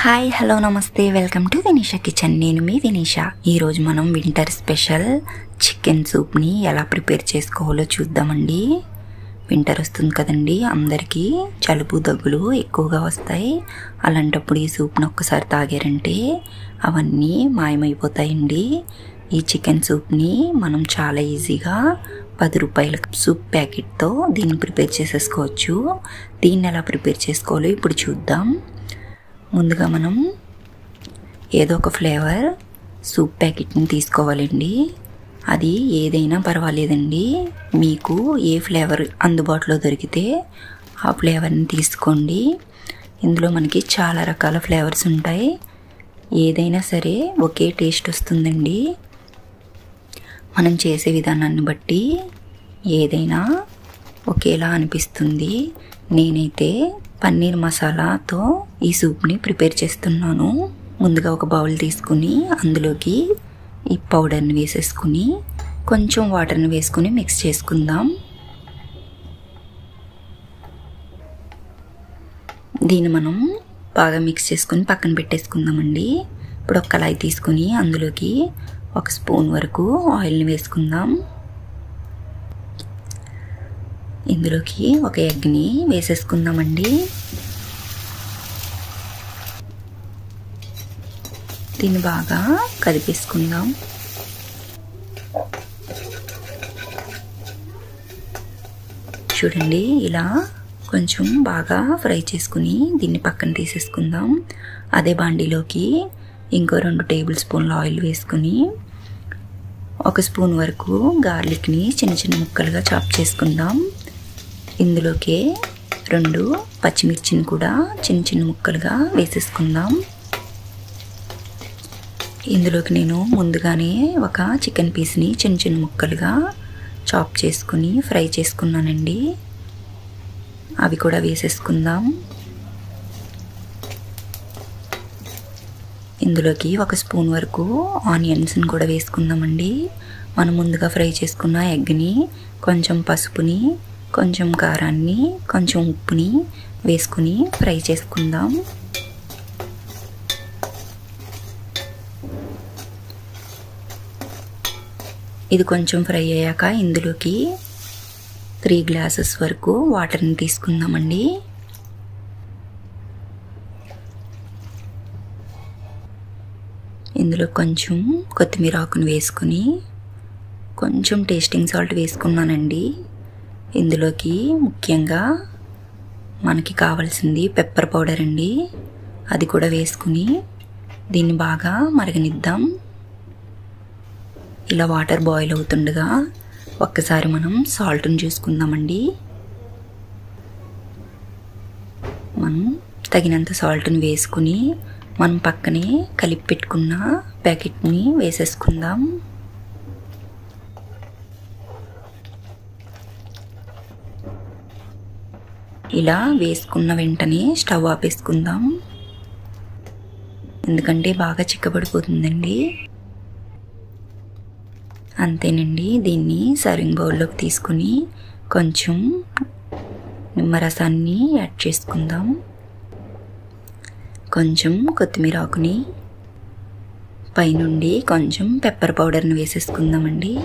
hi hello నమస్తే welcome to Vinisha kitchen నేను మీ వినీషా ఈరోజు మనం వింటర్ స్పెషల్ చికెన్ సూప్ని ఎలా ప్రిపేర్ చేసుకోవాలో చూద్దామండి వింటర్ వస్తుంది కదండి అందరికీ జలుబు దగ్గులు ఎక్కువగా వస్తాయి అలాంటప్పుడు ఈ సూప్ని ఒక్కసారి తాగారంటే అవన్నీ మాయమైపోతాయండి ఈ చికెన్ సూప్ని మనం చాలా ఈజీగా పది రూపాయల సూప్ ప్యాకెట్తో దీన్ని ప్రిపేర్ చేసేసుకోవచ్చు దీన్ని ఎలా ప్రిపేర్ చేసుకోవాలో ఇప్పుడు చూద్దాం ముందుగా మనం ఏదో ఒక ఫ్లేవర్ సూప్ ప్యాకెట్ని తీసుకోవాలండి అది ఏదైనా పర్వాలేదండి మీకు ఏ ఫ్లేవర్ అందుబాటులో దొరికితే ఆ ఫ్లేవర్ని తీసుకోండి ఇందులో మనకి చాలా రకాల ఫ్లేవర్స్ ఉంటాయి ఏదైనా సరే ఒకే టేస్ట్ వస్తుందండి మనం చేసే విధానాన్ని బట్టి ఏదైనా ఒకేలా అనిపిస్తుంది నేనైతే పన్నీర్ మసాలాతో ఈ సూప్ని ప్రిపేర్ చేస్తున్నాను ముందుగా ఒక బౌల్ తీసుకుని అందులోకి ఈ పౌడర్ని వేసేసుకుని కొంచెం వాటర్ని వేసుకుని మిక్స్ చేసుకుందాం దీన్ని మనం బాగా మిక్స్ చేసుకుని పక్కన పెట్టేసుకుందామండి ఇప్పుడు ఒక కళాయి తీసుకుని అందులోకి ఒక స్పూన్ వరకు ఆయిల్ని వేసుకుందాం ఇందులోకి ఒక ఎగ్ని వేసేసుకుందామండి దీన్ని బాగా కదిపేసుకుందాం చూడండి ఇలా కొంచెం బాగా ఫ్రై చేసుకుని దీన్ని పక్కన తీసేసుకుందాం అదే బాండీలోకి ఇంకో రెండు టేబుల్ స్పూన్ల ఆయిల్ వేసుకుని ఒక స్పూన్ వరకు గార్లిక్ని చిన్న చిన్న ముక్కలుగా చాప్ చేసుకుందాం ఇందులోకే రెండు పచ్చిమిర్చిని కూడా చిన్న చిన్న ముక్కలుగా వేసేసుకుందాం ఇందులోకి నేను ముందుగానే ఒక చికెన్ పీస్ని చిన్న చిన్న ముక్కలుగా చాప్ చేసుకుని ఫ్రై చేసుకున్నానండి అవి కూడా వేసేసుకుందాం ఇందులోకి ఒక స్పూన్ వరకు ఆనియన్స్ని కూడా వేసుకుందామండి మనం ముందుగా ఫ్రై చేసుకున్న ఎగ్ని కొంచెం పసుపుని కొంచెం కారాన్ని కొంచెం ఉప్పుని వేసుకుని ఫ్రై చేసుకుందాం ఇది కొంచెం ఫ్రై అయ్యాక ఇందులోకి త్రీ గ్లాసెస్ వరకు వాటర్ని తీసుకుందామండి ఇందులో కొంచెం కొత్తిమీర ఆకును వేసుకుని కొంచెం టేస్టింగ్ సాల్ట్ వేసుకున్నానండి ఇందులోకి ముఖ్యంగా మనకి కావాల్సింది పెప్పర్ పౌడర్ అండి అది కూడా వేసుకుని దీన్ని బాగా మరగనిద్దాం ఇలా వాటర్ బాయిల్ అవుతుండగా ఒక్కసారి మనం సాల్ట్ని చూసుకుందామండి మనం తగినంత సాల్ట్ని వేసుకుని మనం పక్కనే కలిపి పెట్టుకున్న ప్యాకెట్ని వేసేసుకుందాం ఇలా వేసుకున్న వెంటనే స్టవ్ ఆపేసుకుందాం ఎందుకంటే బాగా చిక్కబడిపోతుందండి అంతేనండి దీన్ని సర్వింగ్ బౌల్లోకి తీసుకుని కొంచెం నిమ్మరసాన్ని యాడ్ చేసుకుందాం కొంచెం కొత్తిమీర ఆకుని పైనుండి కొంచెం పెప్పర్ పౌడర్ని వేసేసుకుందామండి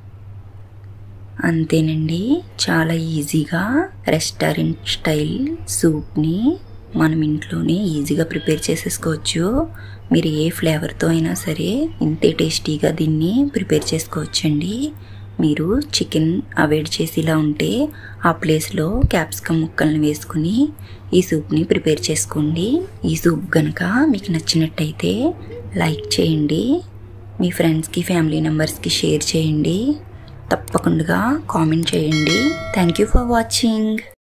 అంతేనండి చాలా ఈజీగా రెస్టారెంట్ స్టైల్ సూప్ని మనం ఇంట్లోనే ఈజీగా ప్రిపేర్ చేసేసుకోవచ్చు మీరు ఏ ఫ్లేవర్తో అయినా సరే ఇంతే టేస్టీగా దీన్ని ప్రిపేర్ చేసుకోవచ్చండి మీరు చికెన్ అవాయిడ్ చేసి ఇలా ఉంటే ఆ ప్లేస్లో క్యాప్సికమ్ ముక్కల్ని వేసుకుని ఈ సూప్ని ప్రిపేర్ చేసుకోండి ఈ సూప్ కనుక మీకు నచ్చినట్టయితే లైక్ చేయండి మీ ఫ్రెండ్స్కి ఫ్యామిలీ మెంబర్స్కి షేర్ చేయండి తప్పకుండా కామెంట్ చేయండి థ్యాంక్ యూ ఫర్ వాచింగ్